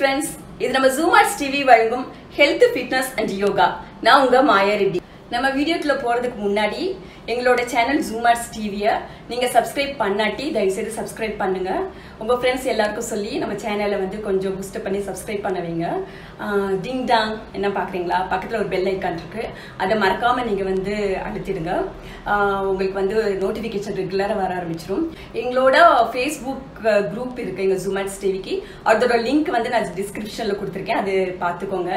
Friends இது நம்ம ஜூமார்ஸ் டிவி வழங்கும் ஹெல்த் ஃபிட்னஸ் அண்ட் யோகா நான் உங்க மாயா ரெட்டி நம்ம வீடியோக்குள்ள போறதுக்கு முன்னாடி எங்களோட சேனல் ஜூமார்ஸ் டிவியை நீங்க சப்ஸ்கிரைப் பண்ணாட்டி தயவுசெய்து சப்ஸ்கிரைப் பண்ணுங்க உங்க ஃப்ரெண்ட்ஸ் எல்லாருக்கும் சொல்லி நம்ம சேனலை வந்து கொஞ்சம் பூஸ்ட் பண்ணி சப்ஸ்கிரைப் பண்ண வைங்க ஆஹ் டிங் டாங் என்ன பாக்குறீங்களா பக்கத்துல ஒரு பெல் ஐக்கான் இருக்கு அதை மறக்காம நீங்க வந்து அழுத்திடுங்க ஆஹ் உங்களுக்கு வந்து நோட்டிபிகேஷன் ரெகுலரா வர ஆரம்பிச்சிடும் எங்களோட ஃபேஸ்புக் குரூப் இருக்கு எங்க ஜூமார்ஸ் டிவிக்கு அதோட லிங்க் வந்து நான் டிஸ்கிரிப்ஷன்ல கொடுத்துருக்கேன் அது பார்த்துக்கோங்க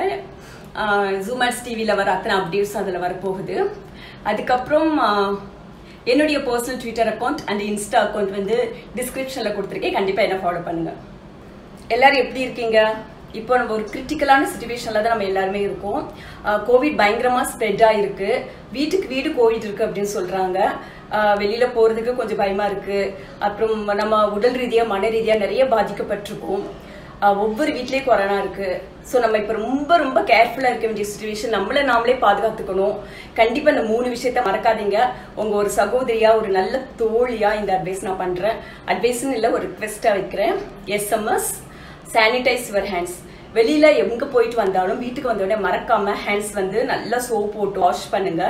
ஜூமர்ஸ் டிவியில் வர அத்தனை அப்டேட்ஸ் அதில் வரப்போகுது அதுக்கப்புறம் ஆஹ், என்னுடைய personal Twitter account and Insta account வந்து டிஸ்கிரிப்ஷனில் கொடுத்துருக்கேன் கண்டிப்பாக என்ன ஃபாலோ பண்ணுங்க எல்லாரும் எப்படி இருக்கீங்க இப்போ நம்ம ஒரு கிரிட்டிக்கலான சுச்சுவேஷனில் தான் நம்ம எல்லாருமே இருக்கோம் கோவிட் பயங்கரமாக ஸ்ப்ரெட் ஆகிருக்கு வீட்டுக்கு வீடு கோவிட் இருக்கு அப்படின்னு சொல்கிறாங்க வெளியில போறதுக்கு கொஞ்சம் பயமா இருக்கு அப்புறம் நம்ம உடல் ரீதியா மன ரீதியா நிறைய பாதிக்கப்பட்டிருக்கோம் ஆஹ் ஒவ்வொரு வீட்லயும் கொரோனா இருக்கு ஸோ நம்ம இப்போ ரொம்ப ரொம்ப கேர்ஃபுல்லா இருக்க வேண்டிய சுச்சுவேஷன் நம்மள நாமளே பாதுகாத்துக்கணும் கண்டிப்பா இந்த மூணு விஷயத்த மறக்காதீங்க உங்க ஒரு சகோதரியா ஒரு நல்ல தோழியா இந்த அட்வைஸ் நான் பண்றேன் அட்வைஸ்னு இல்லை ஒரு ரிக்வெஸ்டா வைக்கிறேன் எஸ்எம்எஸ் சானிடைஸ் யுவர் ஹேண்ட்ஸ் வெளியில எங்க போயிட்டு வந்தாலும் வீட்டுக்கு வந்த உடனே மறக்காம ஹேண்ட்ஸ் வந்து நல்லா சோப் போட்டு வாஷ் பண்ணுங்க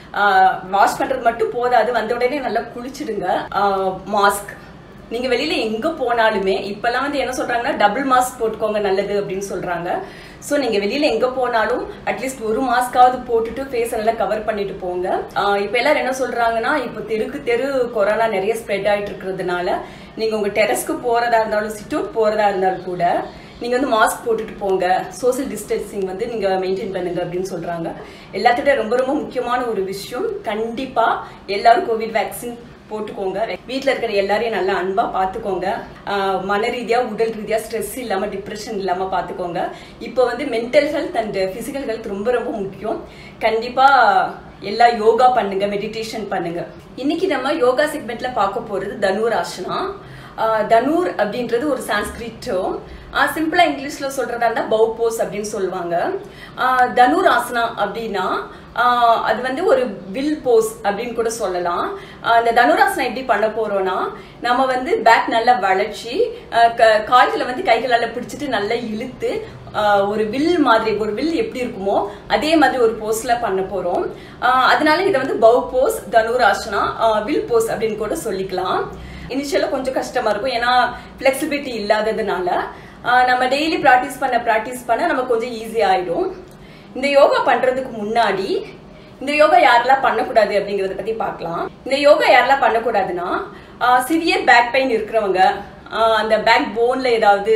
வாஷ் பண்றது மட்டும் போதாது வந்த உடனே நல்லா குளிச்சிடுங்க மாஸ்க் நீங்க வெளியில எங்க போனாலுமே இப்பெல்லாம் வந்து என்ன சொல்றாங்கன்னா டபுள் மாஸ்க் போட்டுக்கோங்க நல்லது அப்படின்னு சொல்றாங்க சோ நீங்க வெளியில எங்க போனாலும் அட்லீஸ்ட் ஒரு மாஸ்காவது போட்டுட்டு ஃபேஸ் நல்லா கவர் பண்ணிட்டு போங்க ஆஹ் இப்ப எல்லாரும் என்ன சொல்றாங்கன்னா இப்போ தெருக்கு தெரு கொரோனா நிறைய ஸ்ப்ரெட் ஆயிட்டு இருக்கிறதுனால நீங்க உங்க டெரஸ்க்கு போறதா இருந்தாலும் சிட் அவுட் போறதா இருந்தாலும் கூட நீங்க வந்து மாஸ்க் போட்டுட்டு போங்க சோசியல் டிஸ்டன்சிங் வந்து நீங்க மெயின்டைன் பண்ணுங்க அப்படின்னு சொல்றாங்க எல்லாத்தோட ரொம்ப ரொம்ப முக்கியமான ஒரு விஷயம் கண்டிப்பா எல்லாரும் கோவிட் வேக்சின் போட்டுக்கோங்க வீட்ல இருக்கிற எல்லாரையும் நல்லா அன்பா பாத்துக்கோங்க ஆஹ் மன ரீதியா உடல் ரீதியா ஸ்ட்ரெஸ் இல்லாம டிப்ரெஷன் இல்லாம பாத்துக்கோங்க இப்போ வந்து mental health and physical health ரொம்ப ரொம்ப முக்கியம் கண்டிப்பா எல்லா யோகா பண்ணுங்க மெடிடேஷன் பண்ணுங்க இன்னைக்கு நம்ம யோகா செக்மெண்ட்ல பார்க்க போறது தனுராசனா ஆஹ் தனூர் அப்படின்றது ஒரு சான்ஸ்கிரிட் term. ஆஹ் சிம்பிளா இங்கிலீஷ்ல சொல்றதா இருந்தா பவு போஸ் அப்படின்னு சொல்லுவாங்க ஆஹ் தனுர் ஆசனா அப்படின்னா ஆஹ் அது வந்து ஒரு வில் போஸ் அப்படின்னு கூட சொல்லலாம் ஆஹ் இந்த தனுராசனம் எப்படி பண்ண போறோம்னா நம்ம வந்து பேக் நல்லா வளைச்சி ஆஹ் க- கால்களை வந்து கைகளால பிடிச்சிட்டு நல்லா இழுத்து ஆஹ் ஒரு வில் மாதிரி ஒரு வில் எப்படி இருக்குமோ அதே மாதிரி ஒரு போஸ்ல பண்ண போறோம் ஆஹ் அதனால இதை வந்து பவு போஸ் தனுராசனா வில் போஸ் அப்படின்னு கூட சொல்லிக்கலாம் இனிஷியலாக கொஞ்சம் கஷ்டமா இருக்கும் ஏன்னா ஃபிளெக்சிபிலிட்டி இல்லாததுனால ஆஹ் நம்ம டெய்லி ப்ராக்டிஸ் பண்ண ப்ராக்டிஸ் பண்ண நமக்கு கொஞ்சம் ஈஸி ஆயிடும் இந்த யோகா பண்றதுக்கு முன்னாடி இந்த யோகா யாரெல்லாம் பண்ணக்கூடாது அப்படிங்கறத பத்தி பார்க்கலாம் இந்த யோகா யாரெல்லாம் பண்ணக்கூடாதுன்னா சிவியர் பேக் பெயின் இருக்கிறவங்க ஆஹ் அந்த பேக் போன்ல ஏதாவது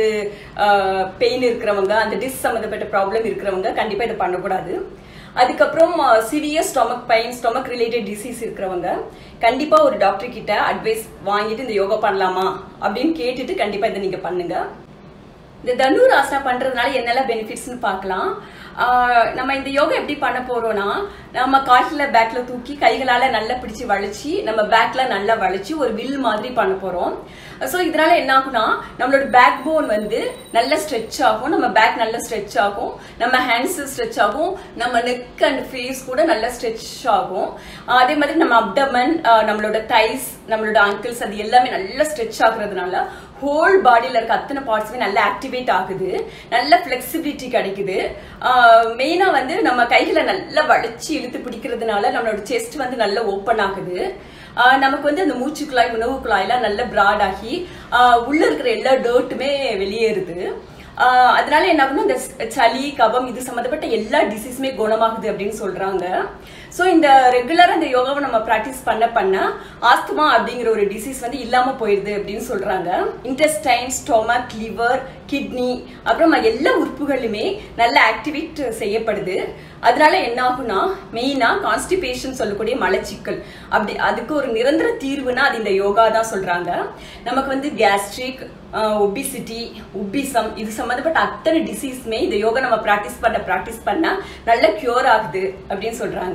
பெயின் இருக்கிறவங்க அந்த டிஸ் சம்மந்தப்பட்ட ப்ராப்ளம் இருக்கிறவங்க கண்டிப்பா இதை பண்ணக்கூடாது அதுக்கப்புறம் severe stomach pain stomach related disease இருக்கிறவங்க கண்டிப்பா ஒரு டாக்டர் கிட்ட அட்வைஸ் வாங்கிட்டு இந்த யோகா பண்ணலாமா அப்படின்னு கேட்டுட்டு கண்டிப்பா இதை நீங்க பண்ணுங்க இந்த தனுர் ஆசனா பண்றதுனால என்னெல்லாம் பெனிஃபிட்ஸ்னு பார்க்கலாம் ஆஹ் நம்ம இந்த யோகா எப்படி பண்ண போறோம்னா நம்ம கால்ல பேக்ல தூக்கி கைகளால நல்லா பிடிச்சு வளைச்சி நம்ம பேக்ல நல்லா வளைச்சி ஒரு வில் மாதிரி பண்ண போறோம் ஸோ இதனால என்ன ஆகும்னா நம்மளோட பேக் போன் வந்து நல்லா ஸ்ட்ரெச் ஆகும் நம்ம பேக் நல்லா ஸ்ட்ரெச் ஆகும் நம்ம ஹேண்ட்ஸ் ஸ்ட்ரெச் ஆகும் நம்ம நெக் அண்ட் ஃபேஸ் கூட நல்லா ஸ்ட்ரெச் ஆகும் ஆஹ் அதே மாதிரி நம்ம அப்டமன் நம்மளோட தைஸ் நம்மளோட அங்கிள்ஸ் அது எல்லாமே நல்லா ஸ்ட்ரெச் ஆகுறதுனால ஹோல் பாடியில இருக்க அத்தனை பார்ட்ஸுமே நல்லா ஆக்டிவேட் ஆகுது நல்ல ஃபிளெக்சிபிலிட்டி கிடைக்குது மெயினா வந்து நம்ம கைகளை நல்லா வளைச்சு இழுத்து பிடிக்கிறதுனால நம்மளோட செஸ்ட் வந்து நல்லா ஓப்பன் ஆகுது ஆஹ் நமக்கு வந்து அந்த மூச்சு குழாய் உணவு குழாயெல்லாம் நல்ல பிராட் ஆகி ஆஹ் உள்ள இருக்கிற எல்லா டர்ட்டுமே வெளியேறுது ஆஹ் அதனால என்ன ஆகும்னா இந்த சளி கபம் இது சம்மந்தப்பட்ட எல்லா டிசீஸுமே குணமாகுது அப்படின்னு சொல்றாங்க ஸோ இந்த ரெகுலரா இந்த யோகாவை நம்ம ப்ராக்டிஸ் பண்ண பண்ண ஆஸ்துமா அப்படிங்கிற ஒரு டிசீஸ் வந்து இல்லாம போயிடுது அப்படின்னு சொல்றாங்க இன்டெஸ்டைன் ஸ்டொமக் லிவர் கிட்னி அப்புறம் எல்லா உறுப்புகளுமே நல்ல ஆக்டிவேட் செய்யப்படுது அதனால என்ன ஆகும்னா மெயினா கான்ஸ்டிபேஷன் சொல்லக்கூடிய மலச்சிக்கல் அப்படி அதுக்கு ஒரு நிரந்தர தீர்வுனா அது இந்த யோகா தான் சொல்றாங்க நமக்கு வந்து கேஸ்ட்ரிக் ஒபிசிட்டி உபிசம் இது சம்மந்தப்பட்ட அத்தனை டிசீஸ்மே இந்த யோகா நம்ம ப்ராக்டிஸ் பண்ண ப்ராக்டிஸ் பண்ண நல்ல கியூர் ஆகுது அப்படின்னு சொல்றாங்க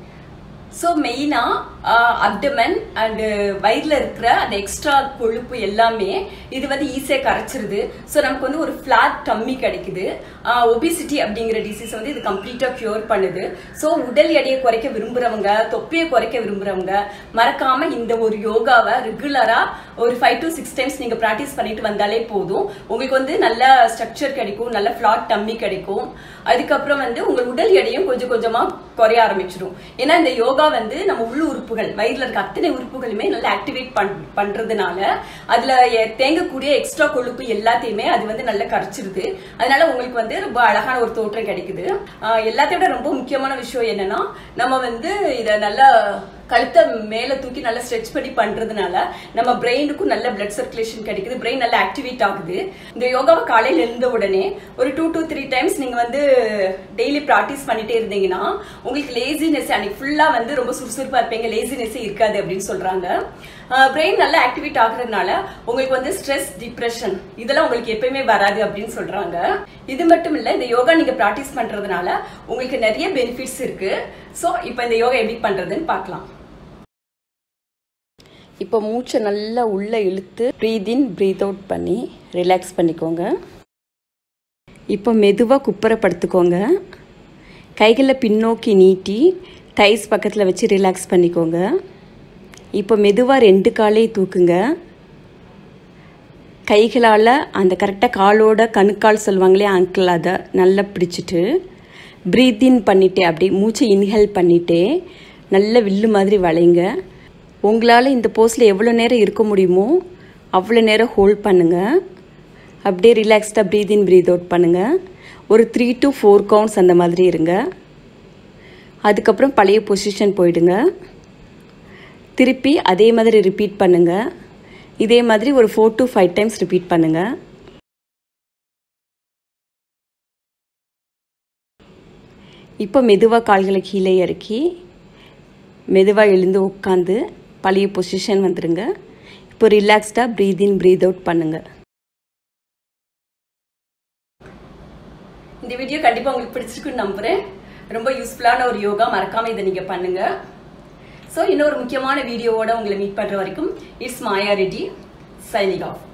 ஸோ மெயினாக அப்டமன் அண்டு வயிறில் இருக்கிற அந்த எக்ஸ்ட்ரா கொழுப்பு எல்லாமே இது வந்து ஈஸியாக கரைச்சிருது ஸோ நமக்கு வந்து ஒரு ஃப்ளாட் டம்மி கிடைக்குது ஒபிசிட்டி அப்படிங்கிற டிசீஸ் வந்து இது கம்ப்ளீட்டா கியூர் பண்ணுது ஸோ உடல் எடையை குறைக்க விரும்புறவங்க தொப்பையை குறைக்க விரும்புறவங்க மறக்காம இந்த ஒரு யோகாவை ரெகுலரா ஒரு ஃபைவ் டு சிக்ஸ் டைம்ஸ் நீங்க ப்ராக்டிஸ் பண்ணிட்டு வந்தாலே போதும் உங்களுக்கு வந்து நல்ல ஸ்ட்ரக்சர் கிடைக்கும் நல்ல ஃபிளாட் டம்மி கிடைக்கும் அதுக்கப்புறம் வந்து உங்கள் உடல் எடையும் கொஞ்சம் கொஞ்சமா குறைய ஆரம்பிச்சிடும் ஏன்னா இந்த யோகா வந்து நம்ம உள்ள உறுப்புகள் வயிறுல இருக்க அத்தனை உறுப்புகளுமே நல்லா ஆக்டிவேட் பண் பண்றதுனால அதுல எ- தேங்கக்கூடிய எக்ஸ்ட்ரா கொழுப்பு எல்லாத்தையுமே அது வந்து நல்லா கரைச்சிருது அதனால உங்களுக்கு வந்து ரொம்ப அழகான ஒரு தோற்றம் கிடைக்குது ஆஹ் எல்லாத்தையும் விட ரொம்ப முக்கியமான விஷயம் என்னன்னா நம்ம வந்து இத நல்லா கழுத்தை மேல தூக்கி நல்லா ஸ்ட்ரெச் பண்ணி பண்றதுனால நம்ம பிரெயினுக்கும் நல்ல பிளட் சர்க்குலேஷன் கிடைக்குது பிரெயின் நல்லா ஆக்டிவேட் ஆகுது இந்த யோகாவை காலையில எழுந்த உடனே ஒரு டூ to த்ரீ டைம்ஸ் நீங்க வந்து டெய்லி ப்ராக்டிஸ் பண்ணிட்டே இருந்தீங்கன்னா உங்களுக்கு லேசினஸ் அன்னைக்கு ஃபுல்லா வந்து ரொம்ப சுறுசுறுப்பா இருப்பீங்க லேசினஸே இருக்காது அப்படின்னு சொல்றாங்க பிரெயின் நல்லா ஆக்டிவேட் ஆகுறதுனால உங்களுக்கு வந்து ஸ்ட்ரெஸ் டிப்ரெஷன் இதெல்லாம் உங்களுக்கு எப்பயுமே வராது அப்படின்னு சொல்றாங்க இது மட்டும் இல்ல இந்த யோகா நீங்க ப்ராக்டிஸ் பண்றதுனால உங்களுக்கு நிறைய பெனிஃபிட்ஸ் இருக்கு ஸோ இப்போ இந்த யோகா எப்படி பண்றதுன்னு பார்க்கலாம் இப்போ மூச்சை நல்லா உள்ளே இழுத்து ப்ரீத் இன் ப்ரீத் அவுட் பண்ணி ரிலாக்ஸ் பண்ணிக்கோங்க இப்போ மெதுவாக குப்புற படுத்துக்கோங்க கைகளை பின்னோக்கி நீட்டி தைஸ் பக்கத்தில் வச்சு ரிலாக்ஸ் பண்ணிக்கோங்க இப்போ மெதுவாக ரெண்டு காலையும் தூக்குங்க கைகளால் அந்த கரெக்டாக காலோட கணுக்கால் சொல்லுவாங்களே அங்கிள் அதை நல்லா பிடிச்சிட்டு ப்ரீத் இன் பண்ணிட்டே அப்படி மூச்சை இன்ஹேல் பண்ணிட்டே நல்ல வில்லு மாதிரி வளைங்க உங்களால் இந்த போஸில் எவ்வளோ நேரம் இருக்க முடியுமோ அவ்வளோ நேரம் ஹோல்ட் பண்ணுங்கள் அப்படியே ரிலாக்ஸ்டாக ப்ரீத் இன் ப்ரீத் அவுட் பண்ணுங்கள் ஒரு த்ரீ டு ஃபோர் கவுண்ட்ஸ் அந்த மாதிரி இருங்க அதுக்கப்புறம் பழைய பொசிஷன் போயிடுங்க திருப்பி அதே மாதிரி ரிப்பீட் பண்ணுங்க இதே மாதிரி ஒரு four to five times repeat பண்ணுங்க இப்போ மெதுவாக கால்களை கீழே இறக்கி மெதுவாக எழுந்து உட்காந்து பழைய பொசிஷன் வந்துடுங்க இப்போ ரிலாக்ஸ்டாக ப்ரீத் இன் ப்ரீத் அவுட் பண்ணுங்கள் இந்த வீடியோ கண்டிப்பாக உங்களுக்கு பிடிச்சிருக்குன்னு நம்புகிறேன் ரொம்ப யூஸ்ஃபுல்லான ஒரு யோகா மறக்காமல் இதை நீங்கள் பண்ணுங்கள் ஸோ இன்னொரு முக்கியமான வீடியோவோட உங்களை மீட் பண்ணுற வரைக்கும் it's Maya Reddy signing of